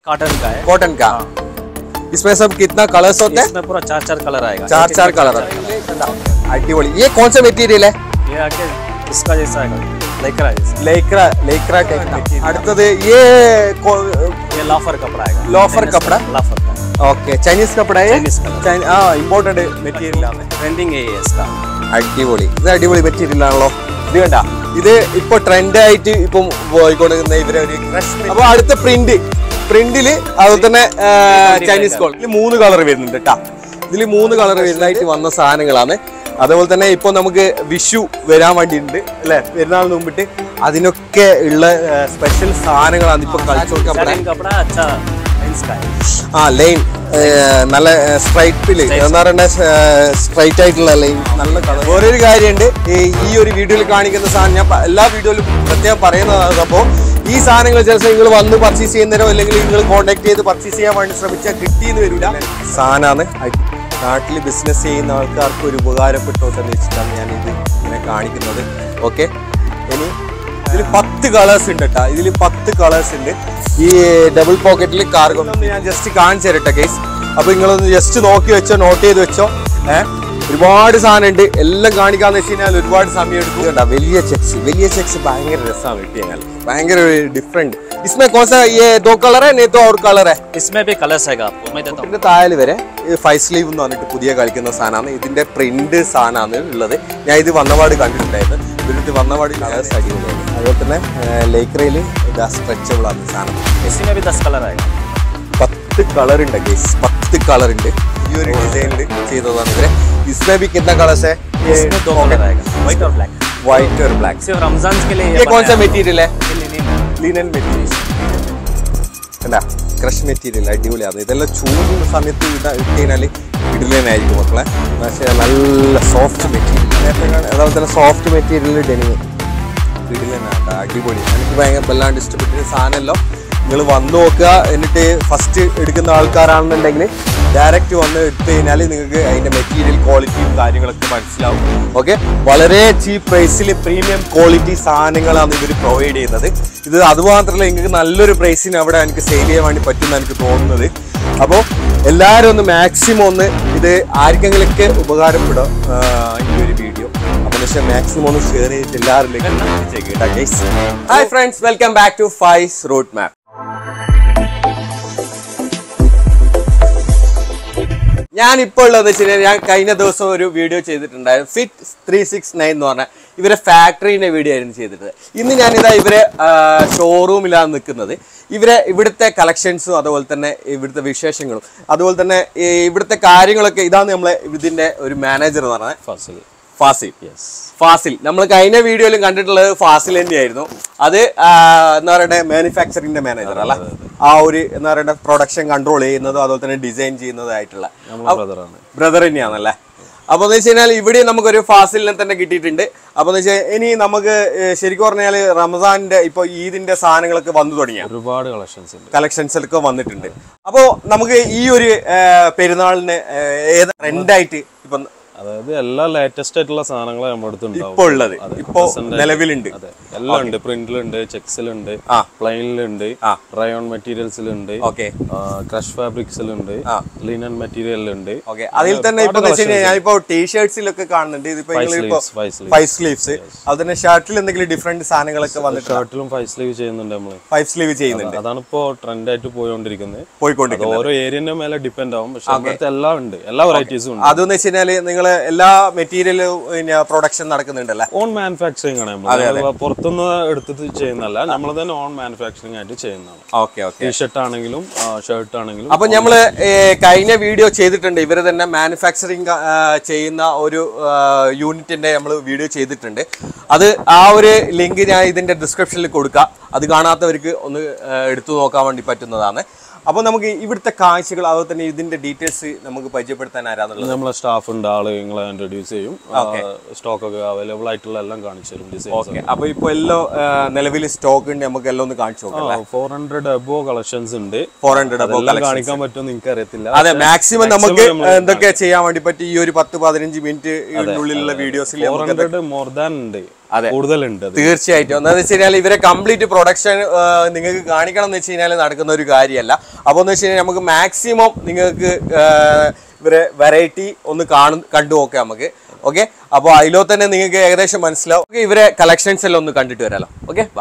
Cotton का है cotton का इसमें सब कितना कलर्स होते हैं इसमें पूरा चार चार कलर आएगा चार एक- चार एक- कलर अടിപൊളി ये कौन सा मटेरियल है ये आके इसका जैसा आएगा लेकरा जैसा लेकरा लेकरा टाइप അടുത്തത് ये ये लाफर कपड़ा आएगा Loafer Chinese कपड़ा? लाफर का ഓക്കെ ചൈനീസ് കപ്പട Chinese कपड़ा ആ ഇമ്പോർട്ടന്റ് മെറ്റീരിയൽ ആണ് ट्रेंडिंग है ये इसका അടിപൊളി ഇത് അടിപൊളി മെറ്റീരിയൽ ആണല്ലോ ഇത് കണ്ട ഇത് ഇപ്പൊ ട്രെൻഡ് ആയിട്ട് ഇപ്പം പോയിക്കൊണ്ടിരിക്കുന്ന ഇവരെ ഒരു അപ്പൊ അടുത്ത പ്രിന്റ് പ്രിന്റില് അതുപോലെ തന്നെ ആ, ചൈനീസ് കോൾ ഇതിൽ മൂന്ന് കളർ വരുന്നുണ്ട് കേട്ടാ ഇതിൽ മൂന്ന് കളർ വരുന്നതായിട്ട് വന്ന സാധനങ്ങളാണ് അതുപോലെ തന്നെ ഇപ്പൊ നമുക്ക് വിഷു വരാൻ വേണ്ടിയിട്ടുണ്ട് അല്ലെ പെരുന്നാളിന് മുമ്പിട്ട് അതിനൊക്കെ ഉള്ള സ്പെഷ്യൽ സാധനങ്ങളാണ് ഇപ്പൊ കളിച്ചോക്കാൻ Satin कपड़ा अच्छा मेंस का है ആ ലൈൻ നല്ല സ്ട്രൈറ്റില് എന്താ പറയുക സ്ട്രൈറ്റ് ആയിട്ടുള്ള ലൈൻ നല്ല കളർ വേറൊരു കാര്യമുണ്ട് ഈ ഈ ഒരു വീഡിയോയിൽ കാണിക്കുന്ന സാധനം ഞാൻ പ- എല്ലാ വീഡിയോയിലും പ്രത്യേകം പറയുന്നതാണ് അപ്പോൾ ഈ സാധനങ്ങൾ ചിലപ്പോൾ നിങ്ങൾ വന്ന് പർച്ചേസ് ചെയ്യുന്നതിനോ അല്ലെങ്കിൽ നിങ്ങൾ കോൺടാക്ട് ചെയ്ത് പർച്ചേസ് ചെയ്യാൻ വേണ്ടി ശ്രമിച്ചാൽ കിട്ടിയെന്ന് വരില്ല സാധനമാണ് നാട്ടിൽ ബിസിനസ് ചെയ്യുന്ന ആൾക്കാർക്ക് ഒരു ഉപകാരപ്പെട്ടോട്ടെ എന്ന് വെച്ചിട്ടാണ് ഞാൻ ഇത് ഇങ്ങനെ കാണിക്കുന്നത് ഓക്കെ ഇനി ഇതിൽ പത്ത് കളേഴ്സ് ഉണ്ട് കേട്ടോ ഇതിൽ പത്ത് കളേഴ്സ് ഉണ്ട് ഈ ഡബിൾ പോക്കറ്റിൽ കാർഗോ ഞാൻ ജസ്റ്റ് കാണിച്ചു തരട്ടെ കേസ് അപ്പൊ നിങ്ങളൊന്ന് ജസ്റ്റ് നോക്കി വെച്ചോ നോട്ട് ചെയ്ത് വെച്ചോ ഏഹ് ഒരുപാട് സാധനം ഉണ്ട് എല്ലാം കാണിക്കാന്ന് വെച്ച് കഴിഞ്ഞാൽ ഒരുപാട് സമയം എടുക്കും കണ്ടോ, വലിയ ചെക്സ് വലിയ ചെക്സ് ഭയങ്കര രസമാണ് കിട്ടി കഴിഞ്ഞാൽ ഭയങ്കര ഡിഫറെന്റ് इसमें कौन सा ये दो कलर है नहीं तो और कलर है इसमें भी कलर्स आएगा आपको मैं देता हूँ ഇതിന്റെ താഴെ വരെ ഫൈവ് സ്ലീവ് എന്ന് പറഞ്ഞിട്ട് പുതിയ കളിക്കുന്ന സാധനമാണ് ഇതിന്റെ പ്രിന്റ് സാധനമാണ് ഉള്ളത് ഞാൻ ഇത് വന്നപാട് കണ്ടിട്ടുണ്ടായിരുന്നു ഇവരുടെ വന്നപാട് കളേഴ്സ് അടിപൊളിയാണ് അതുപോലെ തന്നെ ലേക്രയിൽ ഇത് സ്ട്രെച്ചബിൾ ആണ് സാധനം इसी में भी दस कलर आएगा പത്ത് കളർ ഉണ്ട് ഗൈസ് പത്ത് കളർ ഉണ്ട് ഈ ഒരു ഡിസൈനിൽ ചെയ്തതാണ് ഇവരെ इसमें भी कितना कलर्स है इसमें दो कलर आएगा व्हाइट और ब्लैक व्हाइट और ब्लैक सिर्फ रमजान के लिए ये कौन सा बनाया മെറ്റീരിയൽ है है। ये linen है। ലിനൻ മെറ്റീരിയൽ കണ്ടാ ക്രഷ് മെറ്റീരിയൽ അടിപൊളിയാണ് ഇതെല്ലാം ചൂടുള്ള സമയത്ത് ഇട ഇട്ട് കഴിഞ്ഞാൽ ഇടലനായിരിക്കും മക്കളെ പക്ഷേ നല്ല സോഫ്റ്റ് മെറ്റീരിയൽ നേരത്തെ കാണാൻ- അതുപോലെ തന്നെ സോഫ്റ്റ് മെറ്റീരിയൽ ഡെനിങ് ഇടലനാണ് അടിപൊളി എനിക്ക് ഭയങ്കര വല്ലാണ്ട് ഇഷ്ടപ്പെട്ട സാധനമല്ലോ നിങ്ങൾ വന്ന് നോക്കുക എന്നിട്ട് ഫസ്റ്റ് എടുക്കുന്ന ആൾക്കാരാണെന്നുണ്ടെങ്കിൽ ഡയറക്റ്റ് വന്ന് എടുത്തു കഴിഞ്ഞാൽ നിങ്ങൾക്ക് അതിൻ്റെ മെറ്റീരിയൽ ക്വാളിറ്റിയും കാര്യങ്ങളൊക്കെ മനസ്സിലാവും ഓക്കെ വളരെ ചീപ്പ് പ്രൈസിൽ പ്രീമിയം ക്വാളിറ്റി സാധനങ്ങളാണ് ഇവർ പ്രൊവൈഡ് ചെയ്യുന്നത് ഇത് അതുമാത്രമല്ല നിങ്ങൾക്ക് നല്ലൊരു പ്രൈസിന് അവിടെ എനിക്ക് സെയിൽ ചെയ്യാൻ വേണ്ടി പറ്റുമെന്ന് എനിക്ക് തോന്നുന്നത് അപ്പോൾ എല്ലാവരും ഒന്ന് മാക്സിമം ഒന്ന് ഇത് ആർക്കെങ്കിലൊക്കെ ഉപകാരപ്പെടും ആ, ഈ ഒരു വീഡിയോ അപ്പോൾ പക്ഷേ മാക്സിമം ഒന്ന് ഷെയർ ചെയ്തിട്ട് എല്ലാവരിലേക്കും hi friends welcome back to Faiz route map ഞാൻ ഇപ്പോൾ ഉള്ളതെന്ന് വെച്ച് കഴിഞ്ഞാൽ ഞാൻ കഴിഞ്ഞ ദിവസം ഒരു വീഡിയോ ചെയ്തിട്ടുണ്ടായിരുന്നു ഫിറ്റ് ത്രീ സിക്സ് നയൻ എന്ന് പറഞ്ഞ ഇവരെ ഫാക്ടറിന്റെ വീഡിയോ ആയിരുന്നു ചെയ്തിട്ടുള്ളത് ഇന്ന് ഞാനിതാ ഇവരെ ഷോറൂമിലാണ് നിൽക്കുന്നത് ഇവരെ ഇവിടുത്തെ കളക്ഷൻസും അതുപോലെ തന്നെ ഇവിടുത്തെ വിശേഷങ്ങളും അതുപോലെ തന്നെ ഈ ഇവിടുത്തെ കാര്യങ്ങളൊക്കെ ഇതാണ് നമ്മളെ ഇതിന്റെ ഒരു മാനേജർ എന്ന് പറഞ്ഞത് फासिल ഫാസിൽ यस ഫാസിൽ നമ്മൾ കഴിഞ്ഞ വീഡിയോയിലും കണ്ടിട്ടുള്ളത് ഫാസിൽ തന്നെയായിരുന്നു അത് ആ, എന്താ പറയണ്ടേ മാനുഫാക്ചറിംഗിന്റെ മാനേജർ അല്ല ആ ഒരു എന്താ പറയണ്ടേ പ്രൊഡക്ഷൻ കൺട്രോൾ ചെയ്യുന്നതും അതുപോലെ തന്നെ ഡിസൈൻ ചെയ്യുന്നതായിട്ടുള്ള നമ്മളെ ബ്രദറാണ് ബ്രദർ തന്നെയാണല്ലേ അപ്പൊ എന്ന് വെച്ച് കഴിഞ്ഞാൽ ഇവിടെ നമുക്കൊരു ഫാസിലിനെ തന്നെ കിട്ടിയിട്ടുണ്ട് അപ്പൊ എന്ന് വെച്ചാൽ ഇനി നമുക്ക് ഏർ, ശരിക്കും പറഞ്ഞാൽ റമസാന്റെ ഇപ്പൊ ഈദിന്റെ സാധനങ്ങളൊക്കെ വന്നു തുടങ്ങിയ ഒരുപാട് കളക്ഷൻസ് ഉണ്ട് കളക്ഷൻസിലൊക്കെ വന്നിട്ടുണ്ട് അപ്പോ നമുക്ക് ഈ ഒരു ഏർ, പെരുന്നാളിന് ഏർ, ഏത് ട്രെൻഡായിട്ട് ഇപ്പൊ അതായത് എല്ലാ ലേറ്റസ്റ്റ് ആയിട്ടുള്ള സാധനങ്ങളും നമ്മുടെ അടുത്ത് ഉണ്ടാവും ഇപ്പൊ ഉള്ളത് ഇപ്പൊ നിലവിലുണ്ട് അതെ എല്ലാം ഉണ്ട് പ്രിന്റിലുണ്ട് ചെക്സിലുണ്ട് ആ. പ്ലെയിനിലുണ്ട് ആ. റയോൺ മെറ്റീരിയൽസിലുണ്ട് ഓക്കെ ക്രഷ് ഫാബ്രിക്സിലുണ്ട് ആ. ലിനൻ മെറ്റീരിയലുണ്ട് ഓക്കെ അതിൽ തന്നെ ഇപ്പൊ എന്ന് വെച്ച് കഴിഞ്ഞാൽ ഞാനിപ്പോ ടീഷർട്സിലൊക്കെ കാണുന്നുണ്ട് ഇതിപ്പോ Five നിങ്ങളിപ്പോ sleeves, five sleeves. Five sleeves അത് തന്നെ ഷർട്ടിൽ എന്തെങ്കിലും ഡിഫറെന്റ് സാധനങ്ങളൊക്കെ വന്നിട്ട് ഷർട്ടിലും ഫൈവ് സ്ലീവ് ചെയ്യുന്നുണ്ട് നമ്മള് ഫൈവ് സ്ലീവ് ചെയ്യുന്നുണ്ട് അതാണ് ഇപ്പോ ട്രെൻഡ് ആയിട്ട് പോയോണ്ടിരിക്കുന്നത് അത് പോയിക്കൊണ്ടിരിക്കുന്നത് ഓരോ ഏരിയന്റെ മേലെ ഡിപ്പെൻഡ് ആവും പക്ഷെ നമ്മുടെ അടുത്ത് എല്ലാം ഉണ്ട് എല്ലാ വെറൈറ്റീസും ഉണ്ട് അതെന്ന് വെച്ച് കഴിഞ്ഞാല് നിങ്ങൾ എല്ലാ മെറ്റീരിയലും പിന്നെ പ്രൊഡക്ഷൻ നടക്കുന്നുണ്ടല്ലേ ഓൺ മാനുഫാക്ചറിങ് ആണ് നമ്മൾ പുറത്തുനിന്ന് എടുത്തിട്ട് ചെയ്യുന്നതല്ല നമ്മൾ തന്നെ ഓൺ മാനുഫാക്ചറിങ് ആയിട്ട് ചെയ്യുന്നതാണ് ഓക്കെ ഓക്കെ ടീഷർട്ട് ആണെങ്കിലും ഷർട്ട് ആണെങ്കിലും അപ്പൊ നമ്മള് ഏ, കഴിഞ്ഞ വീഡിയോ ചെയ്തിട്ടുണ്ട് ഇവര് തന്നെ മാനുഫാക്ചറിങ് ചെയ്യുന്ന ഒരു യൂണിറ്റിന്റെ നമ്മൾ വീഡിയോ ചെയ്തിട്ടുണ്ട് അത് ആ ഒരു ലിങ്ക് ഞാൻ ഇതിന്റെ ഡിസ്ക്രിപ്ഷനിൽ കൊടുക്കാം അത് കാണാത്തവർക്ക് ഒന്ന് ആ, എടുത്തു നോക്കാൻ വേണ്ടി പറ്റുന്നതാണ് അപ്പോൾ നമുക്ക് ഇവിടുത്തെ കാഴ്ചകൾ അതുപോലെ തന്നെ ഇതിന്റെ ഡീറ്റെയിൽസ് നമുക്ക് പരിചയപ്പെടുത്താൻ ആരാന്നുള്ളത് നമ്മളെ സ്റ്റാഫ് ഉണ്ട് ആള് നിങ്ങളെ ഇൻട്രൊഡ്യൂസ് ചെയ്യും സ്റ്റോക്ക് ഒക്കെ അവൈലബിൾ ആയിട്ടുള്ള എല്ലാം കാണിച്ചു തരും ഡിസൈൻസ് ഓക്കെ അപ്പൊ ഇപ്പൊ എല്ലാം നിലവിൽ സ്റ്റോക്ക് ഉണ്ട് നമുക്ക് എല്ലാം ഒന്ന് കാണിച്ചു നോക്കാം ഫോർ ഹൺഡ്രഡ് അബോ കളക്ഷൻസ് ഉണ്ട് ഫോർ ഹൺഡ്രഡ് അപ്പോൾ എല്ലാം കാണിക്കാൻ പറ്റുമെന്ന് എനിക്ക് അറിയത്തില്ല അതെ മാക്സിമം നമുക്ക് എന്തൊക്കെ ചെയ്യാൻ വേണ്ടി പറ്റി ഈ ഒരു പത്ത് പതിനഞ്ച് മിനിറ്റ് ഉള്ളിലുള്ള വീഡിയോസിൽ ഫോർ ഹൺഡ്രഡ് മോർ ദാൻ ഉണ്ട് അതെ. കൂടുതലുണ്ട് അത്. തീർച്ചയായിട്ടും എന്താണെന്ന് വെച്ച് കഴിഞ്ഞാൽ ഇവരെ കംപ്ലീറ്റ് പ്രൊഡക്ഷൻ നിങ്ങൾക്ക് കാണിക്കണം എന്ന് വെച്ച് കഴിഞ്ഞാൽ നടക്കുന്ന ഒരു കാര്യമല്ല അപ്പോൾ എന്ന് വെച്ച് കഴിഞ്ഞാൽ നമുക്ക് മാക്സിമം നിങ്ങൾക്ക് ആ, ഇവരെ വെറൈറ്റി ഒന്ന് കാണും കണ്ടു നോക്കാം നമുക്ക് ഓക്കെ അപ്പോൾ അതിലോ തന്നെ നിങ്ങൾക്ക് ഏകദേശം മനസ്സിലാവും Okay, ഇവരെ കളക്ഷൻസ് എല്ലാം ഒന്ന് കണ്ടിട്ട് വരാലോ ഓക്കെ വാ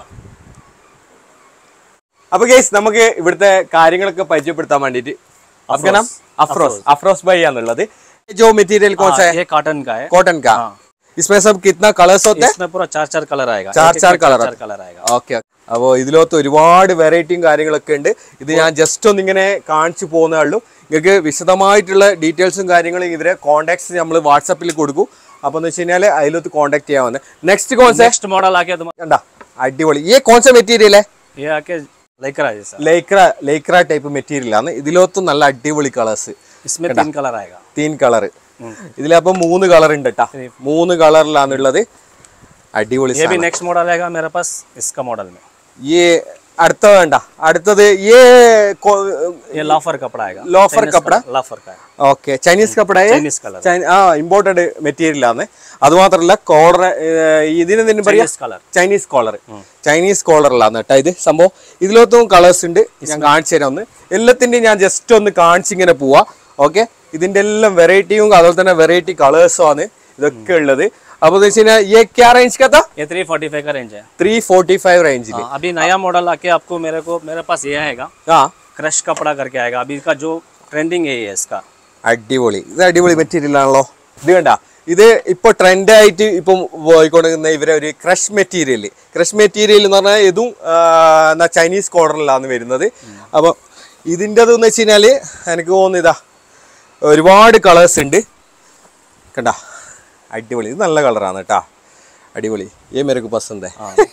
അപ്പൊ ഗേസ് നമുക്ക് ഇവിടുത്തെ കാര്യങ്ങളൊക്കെ പരിചയപ്പെടുത്താൻ വേണ്ടിയിട്ട് आपका അഫ്രോസ് അഫ്രോസ് ബൈ ആണുള്ളത് जो മെറ്റീരിयल कौन सा है ये कॉटन का है कॉटन का इसमें सब कितना कलर्स होते हैं इसमें पूरा चार चार कलर आएगा चार एक-एक चार में colour चार कलर आएगा ഓക്കെ അപ്പോൾ ഇതിലൊത്ത് ഒരുപാട് വെറൈറ്റിയും കാര്യങ്ങളൊക്കെ ഉണ്ട് ഇത് ഞാൻ ജസ്റ്റ് ഒന്ന് ഇങ്ങനെ കാണിച്ചു പോകുന്നേ ഉള്ളൂ നിങ്ങൾക്ക് വിശദമായിട്ടുള്ള ഡീറ്റെയിൽസും കാര്യങ്ങളും ഇവരെ കോൺടാക്ട്സ് നമ്മൾ വാട്സപ്പിൽ കൊടുക്കും അപ്പോൾ എന്ന് വെച്ച് കഴിഞ്ഞാൽ അതിലൊത്ത് കോൺടാക്ട് ചെയ്യാവുന്നത് നെക്സ്റ്റ് കോൺസെപ്റ്റ് नेक्स्ट मॉडल आके तुम കണ്ട അടിപൊളി ഈ കോൺസെ മെറ്റീരിയൽ ये आके लेकर आए sir Lycra Lycra type material ആണ് ഇതിലൊത്ത് നല്ല അടിപൊളി കളേഴ്സ് इसमें तीन कलर आएगा തീൻ കളർ ഇതിലപ്പോ മൂന്ന് കളർ ഉണ്ട് കേട്ടാ മൂന്ന് കളറിലാണുള്ളത് അടിപൊളി ये भी नेक्स्ट मॉडल आएगा मेरे पास इसका मॉडल में ഈ അടുത്ത വേണ്ട അടുത്തത് ഈ ये लाफर कपड़ा आएगा ലോഫർ Chinese കപ്പട कलर, लाफर का है ഓക്കെ ചൈനീസ് കപ്പട Chinese color. ആ ഇമ്പോർട്ടഡ് മെറ്റീരിയൽ ആണ് അതുമാത്രമല്ല കോളർ ഇതിന് തന്നെ പറയാ Chinese color. Chinese collar Chinese കോളറിലാണ് കേട്ടോ ഇത് സംഭവം ഇതിലൊത്തും കളേഴ്സ് ഉണ്ട് ഞാൻ കാണിച്ചു തരാം ഒന്ന് എല്ലാത്തിന്റെയും ഞാൻ ജസ്റ്റ് ഒന്ന് കാണിച്ചിങ്ങനെ പോവാ ഓക്കെ ഇതിന്റെ എല്ലാം വെറൈറ്റിയും അതുപോലെ തന്നെ വെറൈറ്റി കളേഴ്സും ആണ് ഇതൊക്കെ ഉള്ളത് അപ്പൊ എന്ന് വെച്ച് കഴിഞ്ഞാൽ ഈ ക്യാ റേഞ്ച് കഥ ये थ्री फोर्टी फाइव का रेंज है ത്രീ ഫോർട്ടി ഫൈവ് റേഞ്ചിൽ हाँ, अभी नया मॉडल आके आपको मेरे को मेरे पास ये आएगा ആ क्रश कपड़ा करके आएगा अभी इसका जो ट्रेंडिंग है ये इसका അടിപൊളി ഇത് അടിപൊളി മെറ്റീരിയൽ ആണല്ലോ ഇത് കണ്ട ഇത് ഇപ്പൊ ട്രെൻഡ് ആയിട്ട് ഇപ്പം പോയിക്കൊണ്ടിരിക്കുന്ന ഇവരെ ഒരു ക്രഷ് മെറ്റീരിയൽ ക്രഷ് മെറ്റീരിയൽ എന്ന് പറഞ്ഞാൽ ഇതും ആ, എന്നാ ചൈനീസ് കോർണറിലാണ് വരുന്നത് അപ്പൊ ഇതിൻ്റെത് എന്ന് വെച്ച് കഴിഞ്ഞാല് എനിക്ക് തോന്നുന്നു ഇതാ ഒരുപാട് കളേഴ്സ് ഉണ്ട് കണ്ട അടിപൊളി ഇത് നല്ല കളറാണ് കേട്ടാ അടിപൊളി ഏ മേരക്ക് പസന്ത്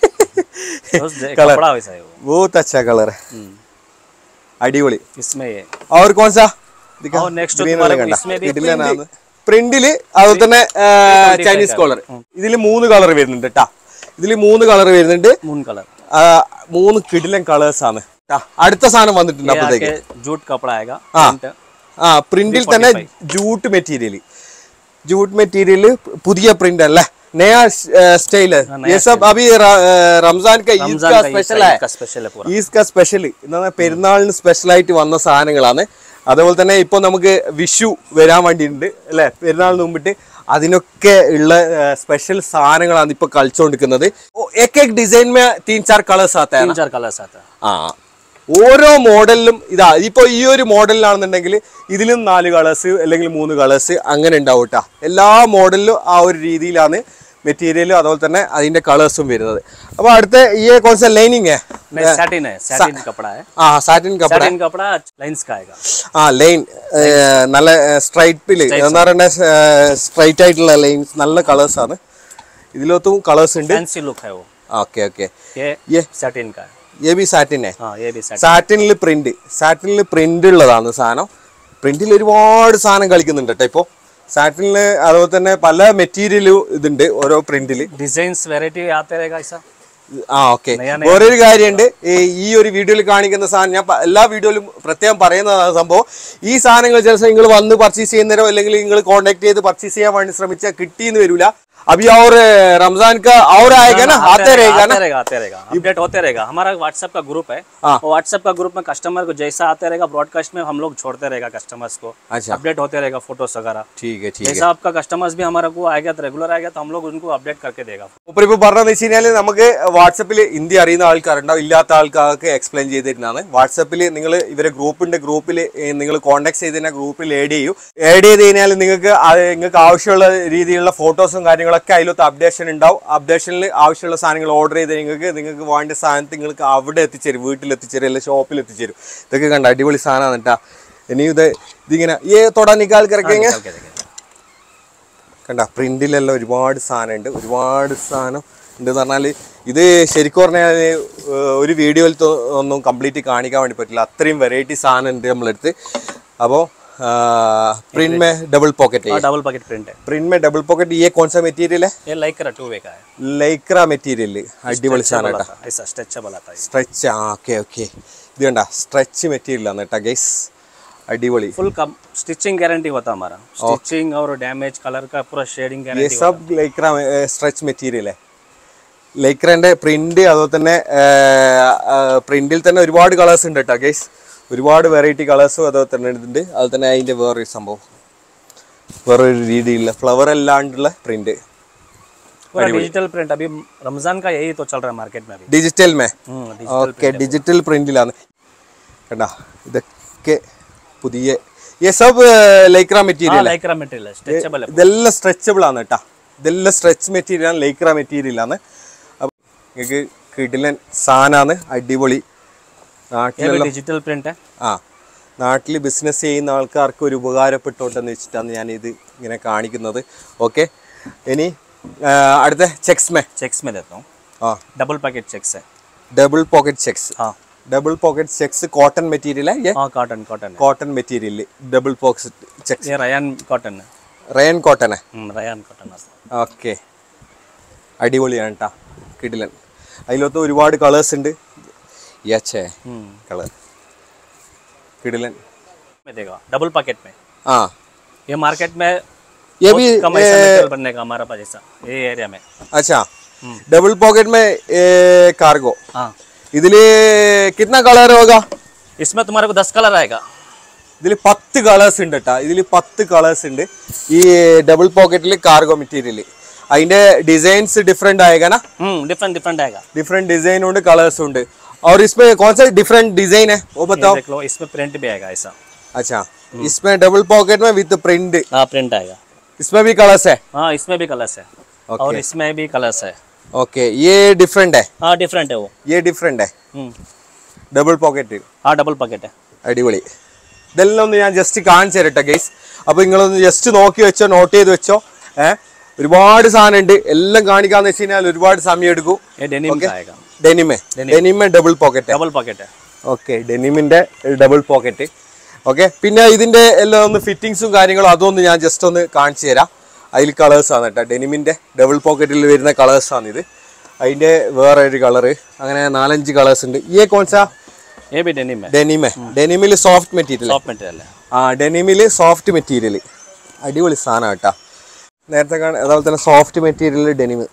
उस दे- कपड़ा वैसा है वो बहुत अच्छा कलर है അടിപൊളി इसमें ये और कौन सा और next तुम्हारे को इसमें भी പ്രിന്റില് അതുപോലെ തന്നെ ചൈനീസ് കോളർ ഇതിൽ മൂന്ന് കളർ വരുന്നുണ്ട് കേട്ടാ ഇതിൽ മൂന്ന് കളർ വരുന്നുണ്ട് मून कलर ആ, മൂന്ന് കിടിലൻ കളേഴ്സ് ആണ് ട്ടാ. അടുത്ത സാധനം വന്നിട്ടുണ്ട് ये അപ്പോഴത്തേക്ക് आके जूट कपड़ा आएगा हाँ। print। ആ പ്രിന്റിൽ തന്നെ ജൂട്ട് മെറ്റീരിയൽ ജൂട്ട് മെറ്റീരിയൽ പുതിയ പ്രിന്റ് അല്ലേ നയാ സ്റ്റൈൽ ये सब अभी र- रमजान का ईद रमजान का का ये स्पेशल ईद है का स्पेशल है पूरा ഈസ് ക സ്പെഷ്യൽ എന്ന് പറഞ്ഞാൽ പെരുന്നാളിന് സ്പെഷ്യൽ ആയിട്ട് വന്ന സാധനങ്ങളാണ് അതുപോലെ തന്നെ ഇപ്പൊ നമുക്ക് വിഷു വരാൻ വേണ്ടിയിട്ടുണ്ട് അല്ലെ പെരുന്നാളിന് മുമ്പിട്ട് അതിനൊക്കെ ഉള്ള സ്പെഷ്യൽ സാധനങ്ങളാണ് ഇപ്പൊ കളിച്ചുകൊണ്ടിരിക്കുന്നത് एक एक डिजाइन में तीन चार കളേഴ്സ് ആത്ത तीन चार कलर्स आता है ആ ഓരോ മോഡലിലും ഇതാ ഇപ്പൊ ഈ ഒരു മോഡലിലാണെന്നുണ്ടെങ്കിൽ ഇതിലും നാല് കളേഴ്സ് അല്ലെങ്കിൽ മൂന്ന് കളേഴ്സ് അങ്ങനെ ഉണ്ടാവും കേട്ടോ എല്ലാ മോഡലിലും ആ ഒരു രീതിയിലാണ് മെറ്റീരിയലും അതുപോലെ തന്നെ അതിന്റെ കളേഴ്സും വരുന്നത് അപ്പൊ അടുത്ത ഈ കോൺസെ ലൈനിങ് नहीं सैटिन है सैटिन कपड़ा है ആ സാറ്റിൻ കപ്പട सैटिन कपड़ा लाइंस का आएगा ആ ലൈൻ നല്ല സ്ട്രൈറ്റില് എന്താ പറയുക സ്ട്രൈറ്റ് ആയിട്ടുള്ള ലൈൻസ് നല്ല കളേഴ്സ് ആണ് ഇതിലൊത്തും കളേഴ്സ് ഉണ്ട് फैंसी लुक है वो ഓക്കെ ഓക്കെ ये ये- सैटिन का है എ ബി സാറ്റിനെ हाँ ये भी सैटिन സാറ്റിനിൽ പ്രിന്റ് സാറ്റിനിൽ പ്രിന്റ് ഉള്ളതാണ് സാധനം പ്രിന്റിൽ ഒരുപാട് സാധനം കളിക്കുന്നുണ്ട് കേട്ടോ ഇപ്പോൾ സാറ്റിനിൽ അതുപോലെ തന്നെ പല മെറ്റീരിയലും ഇതുണ്ട് ഓരോ പ്രിന്റിൽ डिजाइन वेराइटी आते रहेगा ऐसा ആ ഓക്കെ വേറൊരു കാര്യമുണ്ട് ഈ ഈ ഒരു വീഡിയോയിൽ കാണിക്കുന്ന സാധനം ഞാൻ പ- എല്ലാ വീഡിയോയിലും പ്രത്യേകം പറയുന്നതാണ് സംഭവം ഈ സാധനങ്ങൾ ചില നിങ്ങൾ വന്ന് പർച്ചേസ് ചെയ്യുന്നവരോ അല്ലെങ്കിൽ നിങ്ങൾ കോൺടാക്ട് ചെയ്ത് പർച്ചേസ് ചെയ്യാൻ വേണ്ടി ശ്രമിച്ചാൽ കിട്ടിയെന്ന് വരില്ല अभी और रमजान का और आएगा ना आते रहेगा ना आते रहेगा आते रहेगा अपडेट होते रहेगा हमारा व्हाट्सएप का ग्रुप है हाँ। वो व्हाट्सएप का ग्रुप में कस्टमर को जैसा आते रहेगा ब्रॉडकास्ट में हम लोग छोड़ते रहेगा कस्टमर्स को अच्छा अपडेट होते रहेगा फोटोस वगैरह ठीक है ठीक है जैसा आपका कस्टमर्स भी हमारा को आएगा तो रेगुलर आएगा तो हम लोग उनको अपडेट करके देगा മൂപ്പര് ഇപ്പൊ പറഞ്ഞതെന്ന് വെച്ച് കഴിഞ്ഞാൽ നമുക്ക് വാട്സപ്പിൽ ഹിന്ദി അറിയുന്ന ആൾക്കാരുണ്ടാവും ഇല്ലാത്ത ആൾക്കാർക്ക് എക്സ്പ്ലെയിൻ ചെയ്തിരുന്നതാണ് വാട്സപ്പിൽ നിങ്ങൾ ഇവരെ ഗ്രൂപ്പിന്റെ ഗ്രൂപ്പിൽ നിങ്ങൾ കോൺടാക്ട് ചെയ്ത് തന്നെ ഗ്രൂപ്പിൽ ആഡ് ചെയ്യൂ ആഡ് ചെയ്ത് കഴിഞ്ഞാൽ നിങ്ങൾക്ക് അത് നിങ്ങൾക്ക് ആവശ്യമുള്ള രീതിയിലുള്ള ഫോട്ടോസും കാര്യങ്ങളൊക്കെ അതിലൊത്ത് അപ്ഡേഷൻ ഉണ്ടാവും അപ്ഡേഷനിൽ ആവശ്യമുള്ള സാധനങ്ങൾ ഓർഡർ ചെയ്ത് നിങ്ങൾക്ക് നിങ്ങൾക്ക് വേണ്ട സാധനത്തിൽ നിങ്ങൾക്ക് അവിടെ എത്തിച്ചേരും വീട്ടിൽ എത്തിച്ചേരും അല്ലെങ്കിൽ ഷോപ്പിൽ എത്തിച്ചേരും ഇതൊക്കെ കണ്ട അടിപൊളി സാധനമാണ് കേട്ടാ ഇനി ഇത് ഇതിങ്ങനെ ഈ തൊടാൻ നിൽക്കുക ആൾക്കാരൊക്കെ ഇങ്ങനെ करके देगा കണ്ട പ്രിന്റിലെല്ലാം ഒരുപാട് സാധനം ഉണ്ട് ഒരുപാട് സാധനം ഉണ്ടെന്ന് പറഞ്ഞാൽ ഇത് ശരിക്കും പറഞ്ഞാൽ ഒരു വീഡിയോയിൽ തൊ- ഒന്നും കംപ്ലീറ്റ് കാണിക്കാൻ വേണ്ടി പറ്റില്ല അത്രയും വെറൈറ്റി സാധനം ഉണ്ട് നമ്മളെടുത്ത് അപ്പോൾ प्रिंट में डबल पॉकेट है और डबल पॉकेट प्रिंट है प्रिंट में डबल पॉकेट ये कौन सा मटेरियल है ये लाइक टू वे का है ലൈക്ര മെറ്റീരിയൽ അടിപൊളി സാധനം കേട്ടോ आता है, ऐसा स्ट्रेचेबल आता है സ്ട്രെച്ച് ആ ഓക്കെ ഓക്കെ ഇത് കണ്ട സ്ട്രെച്ച് മെറ്റീരിയൽ ആണ് കേട്ടോ ഗൈസ് അടിപൊളി फुल कम स्टिचिंग गारंटी होता है हमारा स्टिचिंग और डैमेज कलर का पूरा शेडिंग ये गारंटी सब लैक्रा स्ट्रेच मटेरियल है ലൈക്രൻ്റെ പ്രിന്റ് അതുപോലെ തന്നെ പ്രിന്റിൽ തന്നെ ഒരുപാട് കളേഴ്സ് ഉണ്ട് കേട്ടോ ഗൈസ് ഒരുപാട് വെറൈറ്റി കളേഴ്സും അതുപോലെ തന്നെ ഉണ്ട് അതുപോലെ തന്നെ അതിൻ്റെ വേറൊരു സംഭവം വേറൊരു രീതിയിലുള്ള ഫ്ലവർ അല്ലാണ്ടുള്ള പ്രിന്റ് पूरा डिजिटल प्रिंट अभी रमजान का यही तो चल रहा है मार्केट में अभी ഡിജിറ്റൽ മേ हम्म, डिजिटल ഓക്കെ ഡിജിറ്റൽ പ്രിന്റിലാണ് കണ്ടാ ഇതൊക്കെ പുതിയ ये सब ലൈക്ര हाँ മെറ്റീരിയൽ लाइक्रा मटेरियल है स्ट्रेचेबल है ഇതെല്ലാം സ്ട്രെച്ചബിൾ ആണ് കേട്ടാ ഇതെല്ലാം സ്ട്രെച്ച് മെറ്റീരിയൽ ആണ് ലൈക്ര മെറ്റീരിയൽ ആണ് അപ്പൊ നിങ്ങൾക്ക് കിടിലൻ സാധനമാണ് അടിപൊളി ये നാട്ടിലുള്ള भी डिजिटल प्रिंट है ആ നാട്ടിൽ ബിസിനസ് ചെയ്യുന്ന ആൾക്കാർക്ക് ഒരു ഉപകാരപ്പെട്ടോട്ടെന്ന് വെച്ചിട്ടാണ് ഞാൻ ഇത് ഇങ്ങനെ കാണിക്കുന്നത് ഓക്കെ ഇനി ആ, അടുത്ത ചെക്സ് മേ चेक्स में देता हूँ ആ डबल पैकेट चेक्स है ഡബിൾ പോക്കറ്റ് ചെക്സ് हाँ double pocket checks cotton material है हाँ कॉटन कॉटन है cotton material double pocket checks ये रयान कॉटन है റയൻ കോട്ടൺ हम्म, रयान कॉटन है ഓക്കെ അടിപൊളിയാണ് കേട്ടാ കിടിലൻ അതിലൊത്ത് ഒരുപാട് കളേഴ്സ് ഉണ്ട് യച്ചേ हम्म, കളർ കിടിലൻ में देगा डबल पैकेट में ആ ये मार्केट में ये बहुत भी कम ऐसा मटेरियल बनने का हमारा पास ऐसा ये एरिया में अच्छा डबल पॉकेट में कार्गो हाँ ഇതില് കിतना കളർ होगा इसमें तुम्हारे को दस कलर आएगा ഇതിൽ പത്ത് കളേഴ്സ് ഉണ്ട് കേട്ടാ ഇതിൽ പത്ത് കളേഴ്സ് ഉണ്ട് ഈ ഡബിൾ പോക്കറ്റിൽ കാർഗോ മെറ്റീരിയൽ അതിന്റെ ഡിസൈൻസ് ഡിഫറെന്റ് ആएगा ना हम्म डिफरेंट डिफरेंट आएगा डिफरेंट डिजाइन ഉണ്ട് കളേഴ്സ് ഉണ്ട് और इसमें कौन सा डिफरेंट डिजाइन है वो ये बताओ देख लो इसमें प्रिंट भी आएगा ऐसा अच्छा इसमें डबल पॉकेट में विद प्रिंट हाँ प्रिंट आएगा इसमें भी कलर्स है हाँ इसमें भी कलर्स है Okay. और इसमें भी कलर्स है ओके ये डिफरेंट है हाँ डिफरेंट है वो ये डिफरेंट है हम्म, ഡബിൾ പോക്കറ്റ് हाँ डबल पैकेट है അടിപൊളി ഇതെല്ലാം ഒന്ന് ഞാൻ ജസ്റ്റ് കാണിച്ചു തരട്ടെ ഗൈസ് അപ്പൊ നിങ്ങളൊന്ന് ജസ്റ്റ് നോക്കി വെച്ചോ നോട്ട് ചെയ്ത് വെച്ചോ ഏഹ് ഒരുപാട് സാധനം ഉണ്ട് എല്ലാം കാണിക്കാന്ന് വെച്ച് കഴിഞ്ഞാൽ ഒരുപാട് സമയം എടുക്കും ये डेनिम का आएगा ഡെനിമെ ഡെനിമെ ഡബിൾ പോക്കറ്റ് डबल पैकेट है ഓക്കെ ഡെനിമിന്റെ ഡബിൾ പോക്കറ്റ് ഓക്കെ പിന്നെ ഇതിന്റെ എല്ലാം ഒന്ന് ഫിറ്റിങ്സും കാര്യങ്ങളും അതൊന്ന് ഞാൻ ജസ്റ്റ് ഒന്ന് കാണിച്ചു തരാം അതിൽ കളേഴ്സ് ആണ് കേട്ടോ ഡെനിമിന്റെ ഡബിൾ പോക്കറ്റിൽ വരുന്ന കളേഴ്സ് ആണ് ഇത് അതിന്റെ വേറെ ഒരു കളറ് അങ്ങനെ നാലഞ്ച് കളേഴ്സ് ഉണ്ട് ഈ കോൺസാ ये भी डेनिम है ഡെനിമെ ഡെനിമിൽ സോഫ്റ്റ് മെറ്റീരിയൽ सॉफ्ट मटेरियल है ആ ഡെനിമിൽ സോഫ്റ്റ് മെറ്റീരിയൽ അടിപൊളി സാധനം കേട്ടാ നേരത്തെ കാണ അതുപോലെ തന്നെ സോഫ്റ്റ് മെറ്റീരിയൽ ഡെനിമ്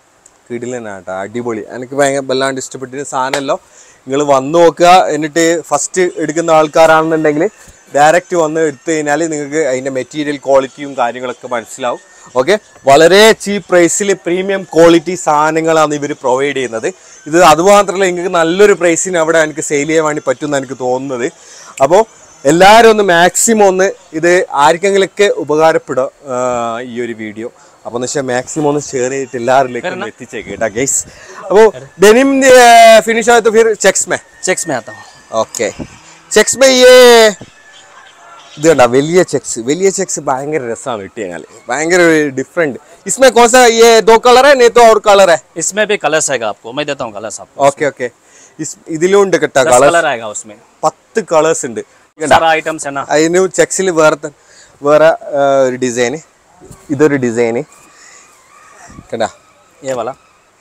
കിടിലനാ കേട്ടോ അടിപൊളി എനിക്ക് ഭയങ്കര വല്ലാണ്ട് ഇഷ്ടപ്പെട്ടിട്ട് സാധനമല്ലോ നിങ്ങൾ വന്നു നോക്കുക എന്നിട്ട് ഫസ്റ്റ് എടുക്കുന്ന ആൾക്കാരാണെന്നുണ്ടെങ്കിൽ ഡയറക്റ്റ് വന്ന് എടുത്തു കഴിഞ്ഞാൽ നിങ്ങൾക്ക് അതിൻ്റെ മെറ്റീരിയൽ ക്വാളിറ്റിയും കാര്യങ്ങളൊക്കെ മനസ്സിലാവും ഓക്കെ വളരെ ചീപ്പ് പ്രൈസിൽ പ്രീമിയം ക്വാളിറ്റി സാധനങ്ങളാണ് ഇവർ പ്രൊവൈഡ് ചെയ്യുന്നത് ഇത് അതുമാത്രമല്ല നിങ്ങൾക്ക് നല്ലൊരു പ്രൈസിന് അവിടെ എനിക്ക് സെയിൽ ചെയ്യാൻ വേണ്ടി പറ്റുമെന്ന് എനിക്ക് തോന്നുന്നത് അപ്പോൾ എല്ലാവരും ഒന്ന് മാക്സിമം ഒന്ന് ഇത് ആർക്കെങ്കിലൊക്കെ ഉപകാരപ്പെടും ആ, ഈ ഒരു വീഡിയോ അപ്പോൾ എന്ന് വെച്ചാൽ മാക്സിമം ഒന്ന് ഷെയർ ചെയ്തിട്ട് എല്ലാവരിലേക്കും ഒന്ന് എത്തിച്ചേക്ക് കേട്ടോ ഗൈസ് അപ്പോൾ ഡെനിം ഫിനിഷ് ആയത് ഫിർ ചെക്സ് മേ चेक्स में आता हूँ ഓക്കെ ചെക്സ് മേ ഈ ഇത് കണ്ട വലിയ ചെക്സ് വലിയ ചെക്സ് ഭയങ്കര രസമാണ് കിട്ടി ഞങ്ങൾ ഭയങ്കര ഡിഫറെന്റ് ഇസ്മേ കോൺസ ഈ ദോ കളർ ഹേ നേത്തോ और കളർ ഹേ इसमें भी कलर्स आएगा आपको मैं देता हूँ कलर्स आपको ഓക്കെ ഓക്കെ ഇതിലും ഉണ്ട് കേട്ടോ दस കളർ कलर आएगा उसमें പത്ത് കളേഴ്സ് ഉണ്ട് सारा आइटम्स है ना അതിന് ചെക്സിൽ വേറെ ത- വേറെ ആ, ഒരു ഡിസൈന് ഇതൊരു ഡിസൈന് കണ്ടാ ये वाला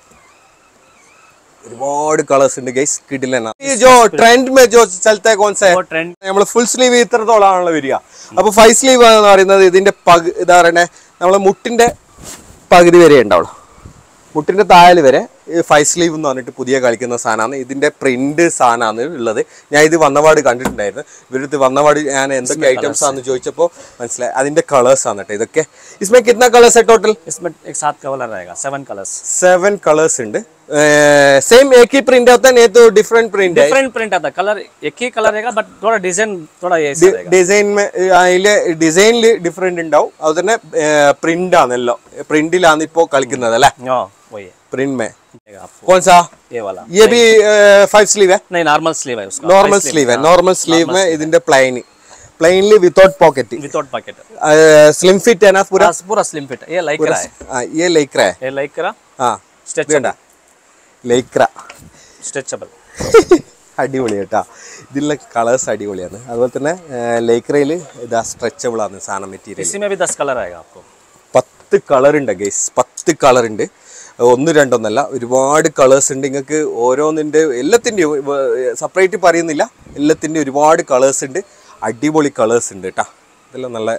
ഒരുപാട് കളേഴ്സ് ഉണ്ട് ഗൈസ് കിട്ടില്ല ഈ ജോ ട്രെൻഡ് മേ ജോ ചലത്തെ കോൺസെ वो ट्रेंड നമ്മൾ ഫുൾ സ്ലീവ് ഇത്രത്തോളാണല്ലോ വരിക അപ്പൊ ഫൈവ് സ്ലീവ് എന്ന് പറയുന്നത് ഇതിന്റെ പകു ഇതാ പറയണേ നമ്മളെ മുട്ടിന്റെ പകുതി വരെ ഉണ്ടാവുള്ളൂ മുട്ടിന്റെ താഴെ വരെ ഫൈവ് സ്ലീവ് എന്ന് പറഞ്ഞിട്ട് പുതിയ കളിക്കുന്ന സാധനമാണ് ഇതിന്റെ പ്രിന്റ് സാധനമാണ് ഉള്ളത് ഞാൻ ഇത് വന്നപാട് കണ്ടിട്ടുണ്ടായിരുന്നു ഇവരടുത്ത് വന്നപാട് ഞാൻ എന്തൊക്കെ ഐറ്റംസ് ആണെന്ന് ചോദിച്ചപ്പോൾ മനസ്സിലായി അതിന്റെ കളേഴ്സ് ആണ് കേട്ടോ ഇതൊക്കെ ഇസ്മേ കിतना കളേഴ്സ് है ടോട്ടൽ इसमें एक सात कलर आएगा सेवन कलर्स सेवन कलर्स ഉണ്ട് सेम एक ही प्रिंट होता है नहीं तो डिफरेंट प्रिंट है डिफरेंट प्रिंट आता है कलर एक ही कलर रहेगा बट थोड़ा डिजाइन थोड़ा ये ऐसा रहेगा ഡിസൈൻ അതിലെ ഡിസൈനിൽ ഡിഫറെന്റ് ഉണ്ടാവും അത് തന്നെ പ്രിന്റ് ആണല്ലോ പ്രിന്റിലാണ് ഇപ്പോ കളിക്കുന്നത് അല്ലേ हाँ वही है प्रिंट में देगा आपको कौन सा ये वाला ये भी फाइव स्लीव है नहीं नॉर्मल स्लीव है उसका നോർമൽ സ്ലീവ് है നോർമൽ സ്ലീവ് में ഇതിന്റെ plain plainly without pocket without packet slim fit है ना पूरा पूरा स्लिम फिट है ये लाइक्रा है हाँ, ये लेक्रा है ये लाइक्रा हाँ स्ट्रेचेबल ലേക്ര स्ट्रेचेबल അടിപൊളി കേട്ടാ ഇതിലുള്ള കളേഴ്സ് അടിപൊളിയാണ് അതുപോലെ തന്നെ ലേക്രയിൽ ഇതാ സ്ട്രെച്ചബിൾ ആണ് സാധനം മെറ്റീരിയൽ इसी में भी दस कलर आएगा आपको പത്ത് കളർ ഉണ്ട് ഗൈസ് പത്ത് കളർ ഉണ്ട് ഒന്ന് രണ്ടൊന്നല്ല ഒരുപാട് കളേഴ്സ് ഉണ്ട് നിങ്ങൾക്ക് ഓരോന്നിൻ്റെ എല്ലാത്തിൻ്റെയും സെപ്പറേറ്റ് പറയുന്നില്ല എല്ലാത്തിൻ്റെയും ഒരുപാട് കളേഴ്സ് ഉണ്ട് അടിപൊളി കളേഴ്സ് ഉണ്ട് കേട്ടോ ഇതെല്ലാം നല്ല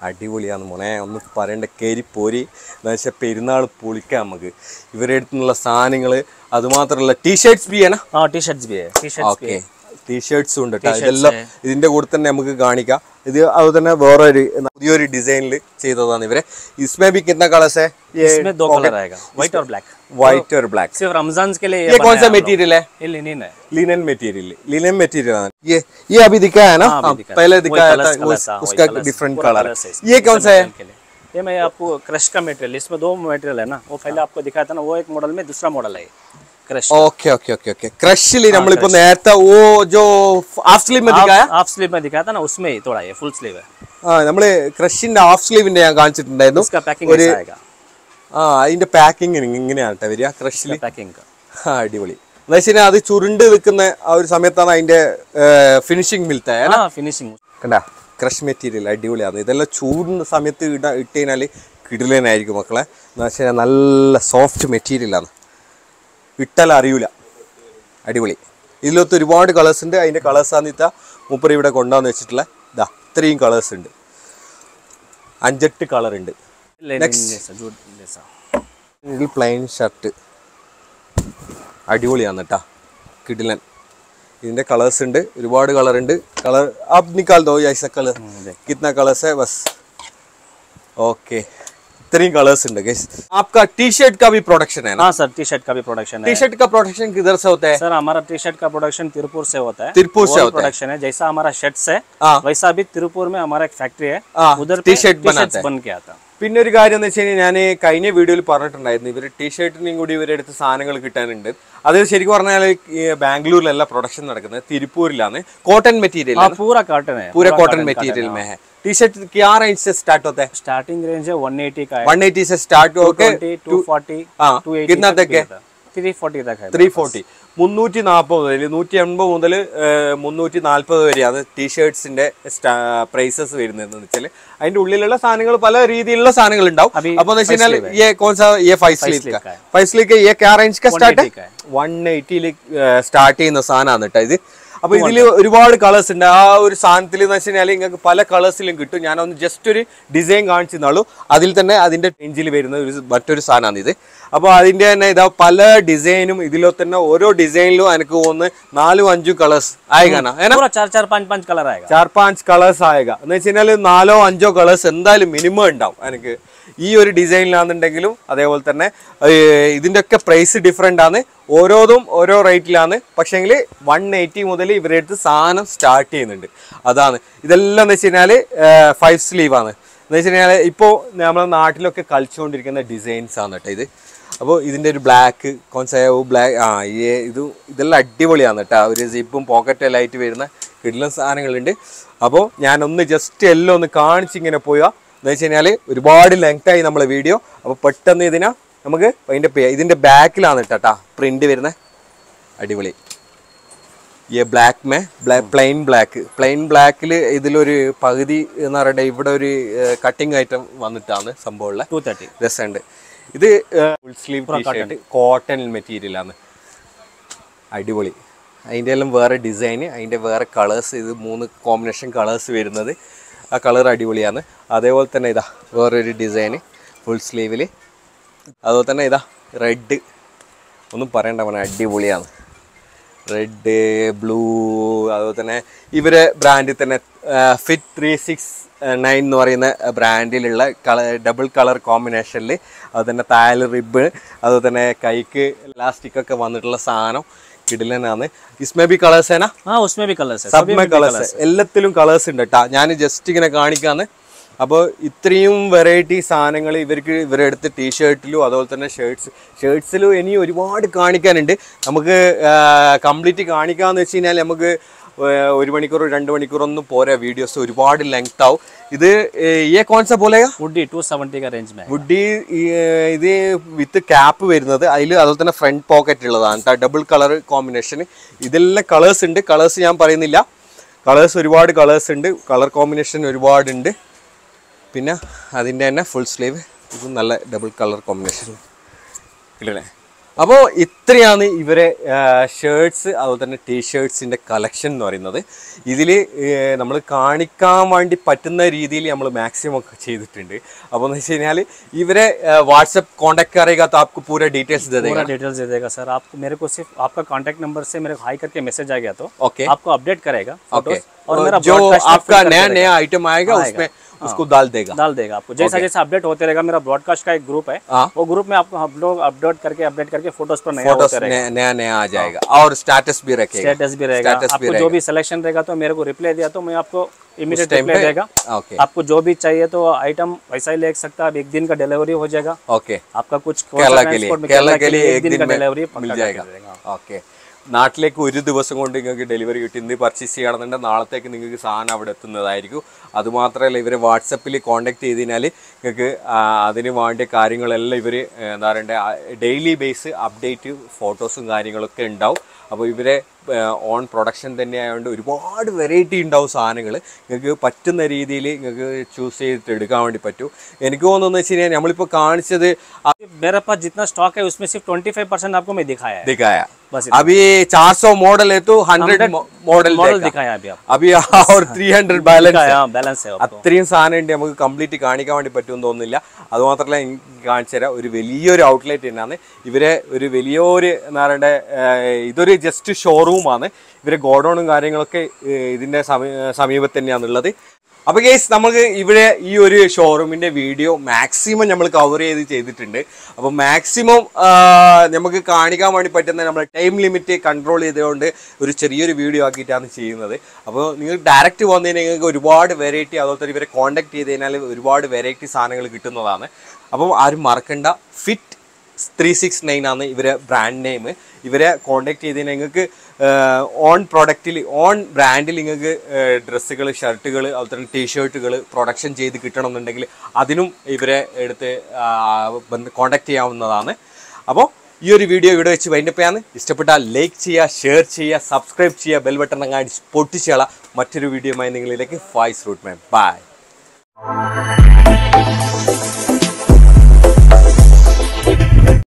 അടിപൊളിയാണ് മോനെ ഒന്ന് പറയണ്ട കയറി പോരി എന്താ വെച്ചാൽ പെരുന്നാൾ പൊളിക്കാം നമുക്ക് ഇവരുടെ അടുത്തുനിന്നുള്ള സാധനങ്ങൾ അതുമാത്രമല്ല ടീഷർട്ട്സ് ബി ആണ് हाँ टी शर्ट्स भी है टी शर्ट्स भी ഓക്കെ ടീഷർട്ട്സും ഉണ്ട് കേട്ടോ ഇതെല്ലാം ഇതിന്റെ കൂടെ തന്നെ നമുക്ക് കാണിക്കാം ഇത് അതുപോലെ തന്നെ വേറൊരു പുതിയൊരു ഡിസൈനിൽ ചെയ്തതാണ് ഇവരെ इसमें भी कितना कलर्स है ये इसमें दो कलर आएगा व्हाइट और ब्लैक व्हाइट और ब्लैक सिर्फ रमजान के लिए ये कौन बनाया सा हम लोग। मटेरियल है ये लिनिन है लिनन मटेरियल लिनन मटेरियल है ये ये अभी दिखाया है ना हाँ, अभी हाँ, दिखाया। पहले वही दिखाया colours- था colours उस, था, वही उसका colours, डिफरेंट पूरा कलर colours है है इसमें, ये कौन सा है material के लिए। ये मैं आपको क्रश का मटेरियल इसमें दो मटेरियल है ना वो पहले आपको दिखाया था ना वो एक मॉडल में दूसरा मॉडल है crush okay okay okay okay क्रशिൽ നമ്മളിപ്പോ നേരത്തെ ഓ ജോ ഹാഫ് സ്ലീവ് में दिखाया हाफ स्लीव में दिखाया था ना उसमें ही थोड़ा ये फुल स्लीव है ആ നമ്മള് ക്രഷിന്റെ ഹാഫ് സ്ലീവിന്റെ ഞാൻ കാണിച്ചിട്ടുണ്ടായിരുന്നു इसका पैकिंग ऐसा आएगा ആ അതിന്റെ പാക്കിങ് ഇങ്ങനെയാണ് കേട്ടോ വരിക ക്രഷിൽ पैकिंग का ആ അടിപൊളി എന്താ വെച്ചാൽ അത് ചുരുണ്ട് നിൽക്കുന്ന ആ ഒരു സമയത്താണ് അതിന്റെ ഫിനിഷിംഗ് മിൽത്ത हाँ फिनिशिंग കണ്ട ക്രഷ് മെറ്റീരിയൽ അടിപൊളിയാണ് ഇതെല്ലാം ചൂടുന്ന സമയത്ത് ഇട ഇട്ട് കഴിഞ്ഞാൽ കിടിലനായിരിക്കും മക്കളെ എന്ന് വെച്ചാൽ നല്ല സോഫ്റ്റ് മെറ്റീരിയലാണ് ഇട്ടാൽ അറിയൂല അടിപൊളി ഇതിലൊത്ത് ഒരുപാട് കളേഴ്സ് ഉണ്ട് അതിൻ്റെ കളേഴ്സാണ് ഇത്ത മൂപ്പര് ഇവിടെ കൊണ്ടുവന്ന് വെച്ചിട്ടുള്ള ഇതാ ഇത്രയും കളേഴ്സ് ഉണ്ട് അഞ്ചെട്ട് കളർ ഉണ്ട് लेनिन जैसा जूट जैसा ഇതിൽ പ്ലെയിൻ ഷർട്ട് അടിപൊളിയാണ് കേട്ടാ കിടിലൻ ഇതിന്റെ കളേഴ്സ് ഉണ്ട് ഒരുപാട് കളർ ഉണ്ട് കളർ आप निकाल दो ऐसा कलर कितना कलर्स है बस ओके इतनी कलर्स ഉണ്ട് guys आपका टी शर्ट का भी प्रोडक्शन है ना हाँ सर टी शर्ट का भी प्रोडक्शन है टी शर्ट का प्रोडक्शन किधर से होता है सर हमारा टी शर्ट का प्रोडक्शन तिरुपुर से होता है तिरुपुर से होता है। प्रोडक्शन है जैसा हमारा शर्ट्स है हाँ। वैसा भी तिरुपुर में हमारा एक फैक्ट्री है हाँ, उधर T-shirt बनाता है। बन के आता പിന്നെ ഒരു കാര്യം എന്ന് വെച്ച് കഴിഞ്ഞാൽ ഞാൻ കഴിഞ്ഞ വീഡിയോയിൽ പറഞ്ഞിട്ടുണ്ടായിരുന്നു ഇവർ ടീ ഷർട്ടിനെയും കൂടി ഇവരുടെ അടുത്ത് സാധനങ്ങൾ കിട്ടാനുണ്ട് അത് ശരിക്കും പറഞ്ഞാൽ ഈ ബാംഗ്ലൂരിലല്ല പ്രൊഡക്ഷൻ നടക്കുന്നത് തിരുപ്പൂരിലാണ് കോട്ടൺ മെറ്റീരിയൽ हाँ पूरा कार्टन है पूरा कॉटन मटेरियल में है टी शर्ट क्या रेंज से स्टार्ट होता है स्टार्टिंग रेंज है 180 का है 180 से स्टार्ट होके 220 240 हाँ, कितना तक है? 340 तक है ത്രീ ഫോർട്ടി മുന്നൂറ്റി നാൽപ്പത് മുതൽ നൂറ്റി എൺപത് മുതൽ മുന്നൂറ്റി നാൽപ്പത് വരെയാണ് ടീ ഷർട്ട്സിന്റെ പ്രൈസസ് വരുന്നത് വെച്ചാൽ അതിന്റെ ഉള്ളിലുള്ള സാധനങ്ങൾ പല രീതിയിലുള്ള സാധനങ്ങൾ ഉണ്ടാവും अभी അപ്പൊ എന്ന് വെച്ച് കഴിഞ്ഞാൽ five ये कौन सा ये फाइव स्लीव sleeve का का है। फाइव स्लीव का ये क्या रेंज का स्टार्ट 180 का है है। വൺ എയ്റ്റിയിൽ സ്റ്റാർട്ട് ചെയ്യുന്ന സാധനമാണ് കേട്ടോ ഇത് അപ്പൊ ഇതിൽ ഒരുപാട് കളേഴ്സ് ഉണ്ട് ആ ഒരു സാധനത്തിൽ എന്ന് വെച്ച് കഴിഞ്ഞാൽ നിങ്ങൾക്ക് പല കളേഴ്സിലും കിട്ടും ഞാനൊന്ന് ജസ്റ്റ് ഒരു ഡിസൈൻ കാണിച്ചെന്നുള്ളൂ അതിൽ തന്നെ അതിന്റെ റേഞ്ചിൽ വരുന്ന ഒരു മറ്റൊരു സാധനമാണ് ഇത് അപ്പോൾ അതിന്റെ തന്നെ ഇതാ പല ഡിസൈനും ഇതിലോ തന്നെ ഓരോ ഡിസൈനിലും എനിക്ക് തോന്നുന്നു നാലും അഞ്ചും കളേഴ്സ് ആയിക്കാനാ ഏനാ पूरा चार चार पाँच पाँच कलर आएगा ചാർ പാഞ്ച് കളേഴ്സ് ആയക എന്ന് വെച്ച് കഴിഞ്ഞാൽ നാലോ അഞ്ചോ കളേഴ്സ് എന്തായാലും മിനിമം ഉണ്ടാവും എനിക്ക് ഈ ഒരു ഡിസൈനിലാണെന്നുണ്ടെങ്കിലും അതേപോലെ തന്നെ ഏർ, ഇതിന്റെ ഒക്കെ പ്രൈസ് ഡിഫറെന്റ് ആണ് ഓരോതും ഓരോ റേറ്റിലാണ് പക്ഷേങ്കിൽ വൺ എയ്റ്റി മുതൽ ഇവരുടെ അടുത്ത് സാധനം സ്റ്റാർട്ട് ചെയ്യുന്നുണ്ട് അതാണ് ഇതെല്ലാം എന്ന് വെച്ച് കഴിഞ്ഞാൽ ഫൈവ് സ്ലീവ് ആണ് എന്ന് വെച്ച് കഴിഞ്ഞാൽ ഇപ്പോൾ നമ്മുടെ നാട്ടിലൊക്കെ കളിച്ചുകൊണ്ടിരിക്കുന്ന ഡിസൈൻസ് ആണ് കേട്ടോ ഇത് അപ്പോൾ ഇതിൻ്റെ ഒരു ബ്ലാക്ക് കോൺസേവ് ബ്ലാക്ക് ആ ഈ ഇത് ഇതെല്ലാം അടിപൊളിയാണ് കേട്ടോ ഒരു സിപ്പും പോക്കറ്റെല്ലാം ആയിട്ട് വരുന്ന കിടിലൻ സാധനങ്ങളുണ്ട് അപ്പോൾ ഞാനൊന്ന് ജസ്റ്റ് എല്ലാം ഒന്ന് കാണിച്ചിങ്ങനെ പോയാ എന്ന് വെച്ച് കഴിഞ്ഞാൽ ഒരുപാട് ലെങ്ത് ആയി നമ്മളെ വീഡിയോ അപ്പോൾ പെട്ടെന്ന് ഇതിനാ നമുക്ക് അതിൻ്റെ ഇതിൻ്റെ ബാക്കിലാണ് കേട്ടോ പ്രിന്റ് വരുന്നത് അടിപൊളി ഈ ബ്ലാക്ക് മേ ബ്ലാക്ക് പ്ലെയിൻ ബ്ലാക്ക് പ്ലെയിൻ ബ്ലാക്കിൽ ഇതിലൊരു പകുതി എന്ന് പറയട്ടെ ഇവിടെ ഒരു കട്ടിങ് ഐറ്റം വന്നിട്ടാണ് സംഭവമുള്ള टू थर्टी രസമുണ്ട് ഇത് full sleeve T shirt cotton material ആണ് അടിപൊളി അതിൻ്റെ എല്ലാം വേറെ ഡിസൈൻ അതിൻ്റെ വേറെ കളേഴ്സ് ഇത് മൂന്ന് കോമ്പിനേഷൻ കളേഴ്സ് വരുന്നത് ആ കളർ അടിപൊളിയാണ് അതേപോലെ തന്നെ ഇതാ വേറൊരു ഡിസൈൻ ഫുൾ സ്ലീവിൽ അതുപോലെ തന്നെ ഇതാ റെഡ് ഒന്നും പറയണ്ട മോനെ അടിപൊളിയാണ് റെഡ് ബ്ലൂ അതുപോലെ തന്നെ ഇവരെ ബ്രാൻഡിൽ തന്നെ ഫിറ്റ് ത്രീ സിക്സ് നയൻ എന്ന് പറയുന്ന ബ്രാൻഡിലുള്ള കളർ ഡബിൾ കളർ കോമ്പിനേഷനിൽ അതുപോലെ തന്നെ താല് റിബ് അതുപോലെ തന്നെ കൈക്ക് ഇലാസ്റ്റിക് ഒക്കെ വന്നിട്ടുള്ള സാധനം കിടിലനാണ് ഇസ്മേ ബി കളേഴ്സ് ഏനാ हाँ उसमें भी कलर्स है സബ് മേ കളേഴ്സ് എല്ലാത്തിലും കളേഴ്സ് ഉണ്ട് കേട്ടാ ഞാൻ ജസ്റ്റ് ഇങ്ങനെ കാണിക്കാന്ന് അപ്പോൾ ഇത്രയും വെറൈറ്റി സാധനങ്ങൾ ഇവർക്ക് ഇവരുടെ അടുത്ത് ടീ ഷർട്ടിലും അതുപോലെ തന്നെ ഷർട്ട്സ് ഷർട്ട്സിലും ഇനി ഒരുപാട് കാണിക്കാനുണ്ട് നമുക്ക് കംപ്ലീറ്റ് കാണിക്കാന്ന് വെച്ച് കഴിഞ്ഞാൽ നമുക്ക് ആ, ഒരു മണിക്കൂർ രണ്ട് മണിക്കൂർ ഒന്നും പോരാ വീഡിയോസ് ഒരുപാട് ലെങ്ത് ആവും ഇത് ഏ കോൺസെപ്റ്റ് പോലെയാ वुडी टू सेवेंटी का रेंज में है വുഡി ഇത് വിത്ത് ക്യാപ്പ് വരുന്നത് അതിൽ അതുപോലെ തന്നെ ഫ്രണ്ട് പോക്കറ്റ് ഉള്ളതാണ് ഡബിൾ കളർ കോമ്പിനേഷൻ ഇതെല്ലാം കളേഴ്സ് ഉണ്ട് കളേഴ്സ് ഞാൻ പറയുന്നില്ല കളേഴ്സ് ഒരുപാട് കളേഴ്സ് ഉണ്ട് കളർ കോമ്പിനേഷൻ ഒരുപാടുണ്ട് പിന്നെ അതിൻ്റെ തന്നെ ഫുൾ സ്ലീവ് ഇത് നല്ല ഡബിൾ കളർ കോമ്പിനേഷൻ ഇല്ലല്ലേ അപ്പോൾ ഇത്രയാണ് ഇവരെ ഷർട്ട്സ് അതുപോലെ തന്നെ ടീ ഷർട്ട്സിൻ്റെ കളക്ഷൻ എന്ന് പറയുന്നത് ഇതിൽ നമ്മൾ കാണിക്കാൻ വേണ്ടി പറ്റുന്ന രീതിയിൽ നമ്മൾ മാക്സിമം ഒക്കെ ചെയ്തിട്ടുണ്ട് അപ്പോൾ എന്ന് വെച്ച് കഴിഞ്ഞാൽ ഇവരെ വാട്സപ്പ് കോൺടാക്ട് കറിയുക तो आपको पूरा डिटेल्स दे देगा पूरा डिटेल्स दे देगा सर आपको मेरे को सिर्फ आपका कांटेक्ट नंबर से मेरे को हाई करके मैसेज आ गया तो ओके आपको अपडेट करेगा ओके फोटोज और मेरा जो broadcast में आपका फिर नया करके नया आइटम आएगा उसमें उसको डाल देगा डाल देगा आपको जैसा जैसा अपडेट होते रहेगा मेरा ब्रॉडकास्ट का एक ग्रुप है हाँ। वो ग्रुप में आपको हम लोग अपलोड करके अपडेट करके फोटोज पर नया फोटोस होते रहेगा नया नया नया आ जाएगा और स्टेटस भी रखेगा स्टेटस भी रहेगा Status भी आपको जो भी सिलेक्शन रहेगा तो मेरे को रिप्लाई दिया तो मैं आपको इमीडिएट time रिप्लाई पे- देगा ओके आपको जो भी चाहिए तो आइटम वैसा ही ले सकता है अब एक दिन का डिलीवरी हो जाएगा ओके आपका कुछ കേരള के लिए transport में കേരള के लिए एक दिन का में डिलीवरी मिल जाएगा ഓക്കെ നാട്ടിലേക്ക് ഒരു ദിവസം കൊണ്ട് നിങ്ങൾക്ക് ഡെലിവറി കിട്ടി ഇന്ന് പർച്ചേസ് ചെയ്യണമെന്നുണ്ടെങ്കിൽ നാളത്തേക്ക് നിങ്ങൾക്ക് സാധനം അവിടെ എത്തുന്നതായിരിക്കും അതുമാത്രമല്ല ഇവരെ വാട്സപ്പിൽ കോൺടാക്ട് ചെയ്തതിനാൽ നിങ്ങൾക്ക് ആ, അതിന് വേണ്ടിയ കാര്യങ്ങളെല്ലാം ഇവർ എന്താ പറയണ്ടേ ഡെയിലി ബേസ് അപ്ഡേറ്റ് ഫോട്ടോസും കാര്യങ്ങളൊക്കെ ഉണ്ടാവും അപ്പോൾ ഇവരെ ഓൺ പ്രൊഡക്ഷൻ തന്നെ ആയതുകൊണ്ട് ഒരുപാട് വെറൈറ്റി ഉണ്ടാവും സാധനങ്ങൾ നിങ്ങൾക്ക് പറ്റുന്ന രീതിയിൽ നിങ്ങൾക്ക് ചൂസ് ചെയ്തിട്ട് എടുക്കാൻ വേണ്ടി പറ്റും എനിക്ക് തോന്നുന്നത് വെച്ച് കഴിഞ്ഞാൽ നമ്മളിപ്പോൾ കാണിച്ചത് मेरे पास जितना स्टॉक है उसमें सिर्फ ट्वेंटी फाइव परसेंट आपको मैं दिखाया है दिखाया बस अभी 400 मॉडल है तो 100 मॉडल मॉडल दिखाया अभी आपको अभी और 300 ബാലൻസ് दिखाया बैलेंस है आपको അത്രയും സാധനം ഉണ്ട് നമുക്ക് കംപ്ലീറ്റ് കാണിക്കാൻ വേണ്ടി പറ്റുമെന്ന് തോന്നുന്നില്ല അതുമാത്രമല്ല എനിക്ക് കാണിച്ചു തരാം ഒരു വലിയൊരു ഔട്ട്ലെറ്റ് തന്നെയാണ് ഇവരെ ഒരു വലിയൊരു എന്താ പറയണ്ടേ ഏഹ് ഇതൊരു ജസ്റ്റ് ഷോറൂമാണ് ഇവരെ ഗോഡൗണും കാര്യങ്ങളൊക്കെ ഏഹ് ഇതിന്റെ സമീ- സമീപത്ത് തന്നെയാണുള്ളത് അപ്പൊ കേസ് നമുക്ക് ഇവിടെ ഈ ഒരു ഷോറൂമിന്റെ വീഡിയോ മാക്സിമം നമ്മൾ കവർ ചെയ്ത് ചെയ്തിട്ടുണ്ട് അപ്പൊ മാക്സിമം നമുക്ക് കാണിക്കാൻ വേണ്ടി പറ്റുന്ന നമ്മുടെ ടൈം ലിമിറ്റ് കൺട്രോൾ ചെയ്തുകൊണ്ട് ഒരു ചെറിയൊരു വീഡിയോ ആക്കിയിട്ടാണ് ചെയ്യുന്നത് അപ്പോൾ നിങ്ങൾ ഡയറക്റ്റ് വന്നതിന് നിങ്ങൾക്ക് ഒരുപാട് വെറൈറ്റി അതുപോലെ തന്നെ ഇവരെ കോൺടാക്ട് ചെയ്ത് കഴിഞ്ഞാൽ ഒരുപാട് വെറൈറ്റി സാധനങ്ങൾ കിട്ടുന്നതാണ് അപ്പം ആരും മറക്കണ്ട ഫിറ്റ് ത്രീ സിക്സ് നയൻ ആണ് ഇവരെ ബ്രാൻഡ് നെയിം ഇവരെ കോൺടാക്ട് ചെയ്തതിന് നിങ്ങൾക്ക് ഓൺ പ്രൊഡക്റ്റിൽ ഓൺ ബ്രാൻഡിൽ നിങ്ങൾക്ക് ഡ്രസ്സുകൾ ഷർട്ടുകൾ അതുപോലെ തന്നെ ടീഷർട്ടുകൾ പ്രൊഡക്ഷൻ ചെയ്ത് കിട്ടണമെന്നുണ്ടെങ്കിൽ അതിനും ഇവരെ എടുത്ത് കോൺടാക്ട് ചെയ്യാവുന്നതാണ് അപ്പോൾ ഈ ഒരു വീഡിയോ ഇവിടെ വെച്ച് വൈൻഡപ്പ് ഇഷ്ടപ്പെട്ടാൽ ലൈക്ക് ചെയ്യുക ഷെയർ ചെയ്യുക സബ്സ്ക്രൈബ് ചെയ്യുക ബെൽ ബട്ടൺ അങ്ങാടി പൊട്ടിച്ചുകള മറ്റൊരു വീഡിയോയുമായി നിങ്ങളിലേക്ക് ഫായ്സ് റൂട്ട് മാൻ ബൈ